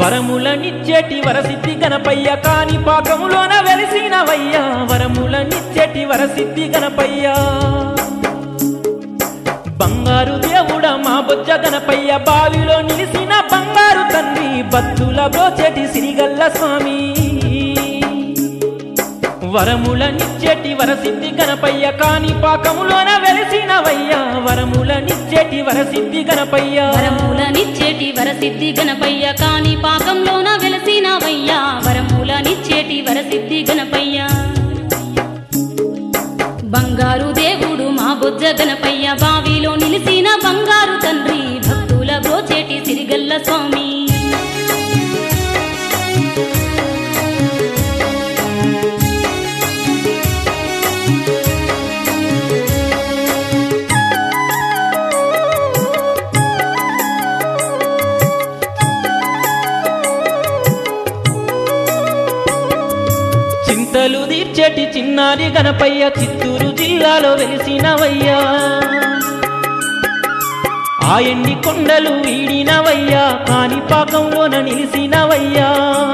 వరములనిచ్చేటి వరసిద్ధి గణపయ్య కాని పాకములోన వెలిసినవయ్యా వరములనిచ్చేటి వరసిద్ధి గణపయ్య బంగారు దేవుడ మా బొజ్జ గణపయ్య బావిలో నిలిసిన బంగారు తండ్రి బత్తుల బ్రోచెటి సిరిగల్ల స్వామి వరములనిచ్చేటి వరసిద్ధి గణపయ్య కాని పాకములోన వెలిసినవయ్యా వరములనిచ్చేటి వరసిద్ధి గణపయ్య వరమూలనిచ్చేటి వరసిద్ధి గణపయ్య కాని పాకంలోన వెలసినవయ్యా వరమూలనిచ్చేటి వరసిద్ధి గణపయ్య బంగారు దేవుడు మా బొజ్జ గణపయ్య బావిలో నిలిసిన బంగారు తండ్రి భక్తుల బ్రోచేటి సిరిగల్ల స్వామి చింతలు తీర్చేటి చిన్నారి గణపయ్య చిత్తూరు జిల్లాలో వెలిసినవయ్యా ఆ ఎండి కొండలు వీడినవయ్యా కాని పాకంలోన నిలిసినవయ్యా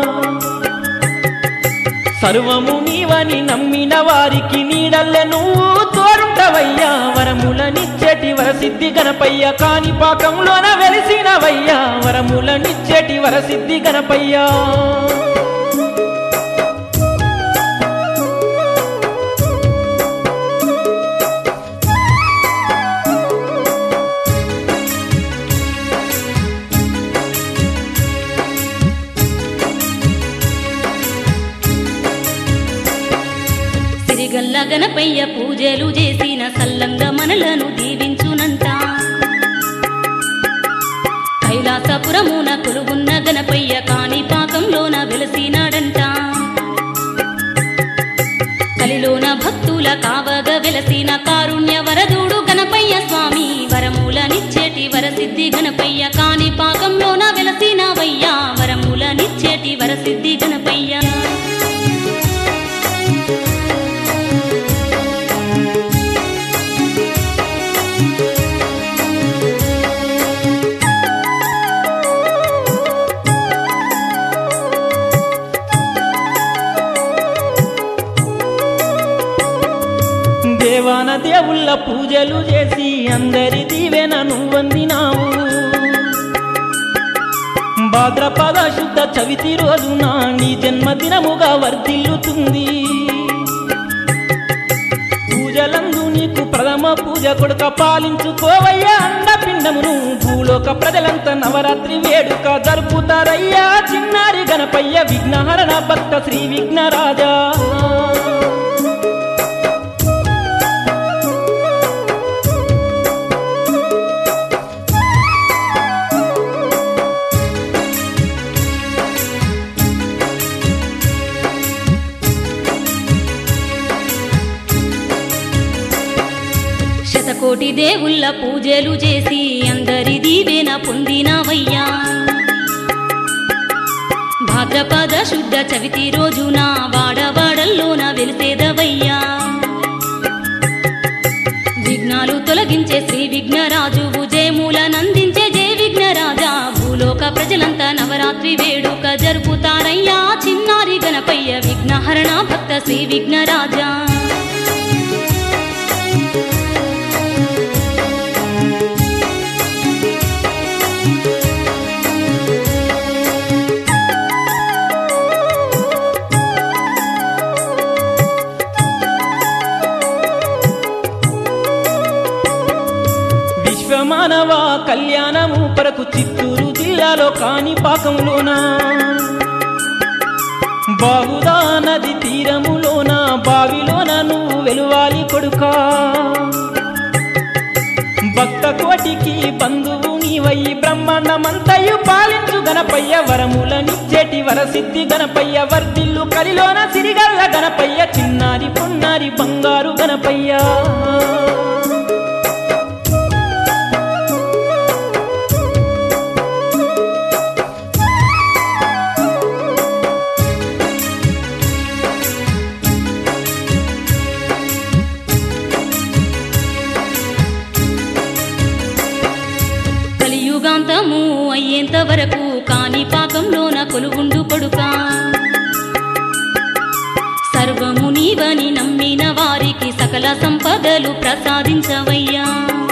సర్వము నీవని నమ్మిన వారికి నీడల్లె నువ్వు తోడుంటవయ్యా వరములనిచ్చేటి వరసిద్ధి గణపయ్య కాని పాకంలోన వెలిసినవయ్యా వరములనిచ్చేటి వరసిద్ధి గణపయ్యా సిరిగల్ల గణపయ్య పూజలు చేసిన సల్లంగా మనలను దీవించునంట కైలాసపురమున కొలుగున్న గణపయ్య కాని పాకంలోన వెలసినాడంట కలిలోన భక్తుల కావగ వెలసిన కారుణ్య వరదుడు గణపయ్య స్వామి వరములనిచ్చేటి వరసిద్ధి గణపయ్య కాని పాకంలోన వెలసినవయ్యా వరములనిచ్చేటి వరసిద్ధి గణపయ్య దేవాన దేవుళ్ళ పూజలు చేసి అందరి దీవెన నువ్వందినావు భాద్రపద శుద్ధ చవితి రోజున నీ జన్మదినముగా వర్ధిల్లుతుంది పూజలందు నీకు ప్రథమ పూజ కొడుక పాలించుకోవయ్యా అండపిండమును భూలోక ప్రజలంతా నవరాత్రి వేడుక జరుపుతారయ్యా చిన్నారి గణపయ్య విఘ్నహరణ భక్త శ్రీ విఘ్నరాజా శతకోటి దేవుళ్ళ పూజలు చేసి అందరి దీవెన పొందినవయ్యా భాద్రపద శుద్ధ చవితి రోజున వాడవాడల్లోన వెలిసేదవయ్యా విఘ్నాలు తొలగించే శ్రీ విఘ్నరాజు జయములనందించే జయ విఘ్నరాజా భూలోక ప్రజలంతా నవరాత్రి వేడుక జరుపుతారయ్యా చిన్నారి గణపయ్య విఘ్నహరణ భక్త శ్రీ విఘ్నరాజా విశ్వమానవ కళ్యాణము పరకు చిత్తూరు జిల్లాలో కాణిపాకంలోన బాగుదా నది తీరములోన బావిలోన నువ్వు వెలువాలి కొడుకా భక్త కోటికి బంధువు నీవయ్యి బ్రహ్మాండమంతయు పాలించు గణపయ్య వరములనిచ్చేటి వరసిద్ధి గణపయ్య వర్ధిల్లు కలిలోన సిరిగల్ల గణపయ్య చిన్నారి పున్నారి బంగారు గణపయ్య కలియుగాంతము అయ్యేంత వరకు కాని పాకంలోన కొలువుండు కొడుకా సర్వము నీవని నమ్మిన వారికి సకల సంపదలు ప్రసాదించవయ్యా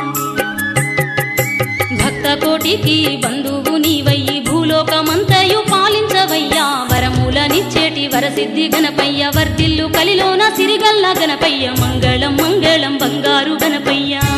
భక్త కోటికి బంధువు నీవయ్యి భూలోకమంతయు పాలించవయ్యా వరములనిచ్చేటి వరసిద్ధి గణపయ్య వర్ధిల్లు కలిలోన సిరిగల్ల గణపయ్య మంగళం మంగళం బంగారు గణపయ్య